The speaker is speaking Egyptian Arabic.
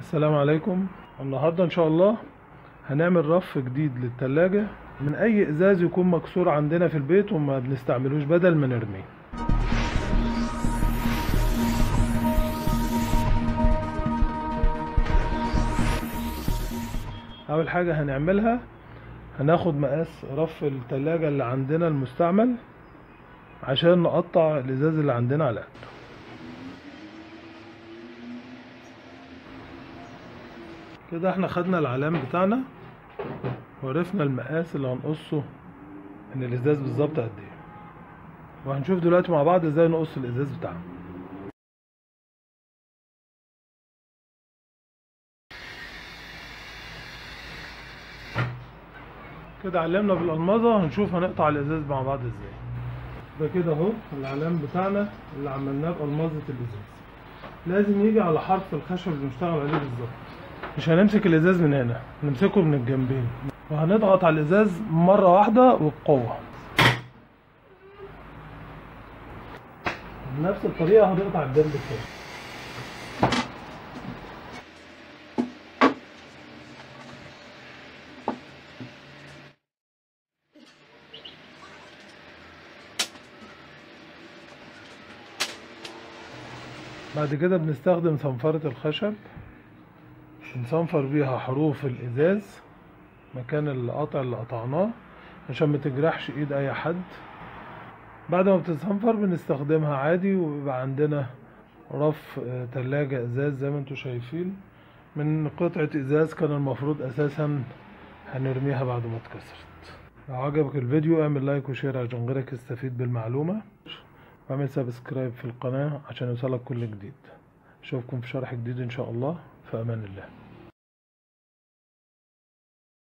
السلام عليكم النهارده ان شاء الله هنعمل رف جديد للتلاجة من اي ازاز يكون مكسور عندنا في البيت وما بنستعملوش بدل ما نرميه اول حاجة هنعملها هناخد مقاس رف التلاجة اللي عندنا المستعمل عشان نقطع الازاز اللي عندنا على قده كده احنا خدنا العلام بتاعنا وعرفنا المقاس اللي هنقصه ان الازاز بالظبط قد ايه وهنشوف دلوقتي مع بعض ازاي نقص الازاز بتاعنا كده علمنا بالالمظه هنشوف هنقطع الازاز مع بعض ازاي ده كده اهو العلام بتاعنا اللي عملناه بالمظه الازاز لازم يجي على حرف الخشب اللي بنشتغل عليه بالظبط مش هنمسك الازاز من هنا هنمسكه من الجنبين وهنضغط على الازاز مره واحده وبقوه بنفس الطريقه هنقطع الجنب التاني بعد كده بنستخدم صنفرة الخشب بنصنفر بيها حروف الازاز مكان القطع اللي قطعناه عشان ما تجرحش ايد اي حد بعد ما بتتصنفر بنستخدمها عادي ويبقى عندنا رف تلاجة ازاز زي ما انتوا شايفين من قطعة ازاز كان المفروض اساسا هنرميها بعد ما اتكسرت لو عجبك الفيديو اعمل لايك وشير عشان غيرك يستفيد بالمعلومة واعمل سبسكرايب في القناة عشان يوصلك كل جديد اشوفكم في شرح جديد ان شاء الله في امان الله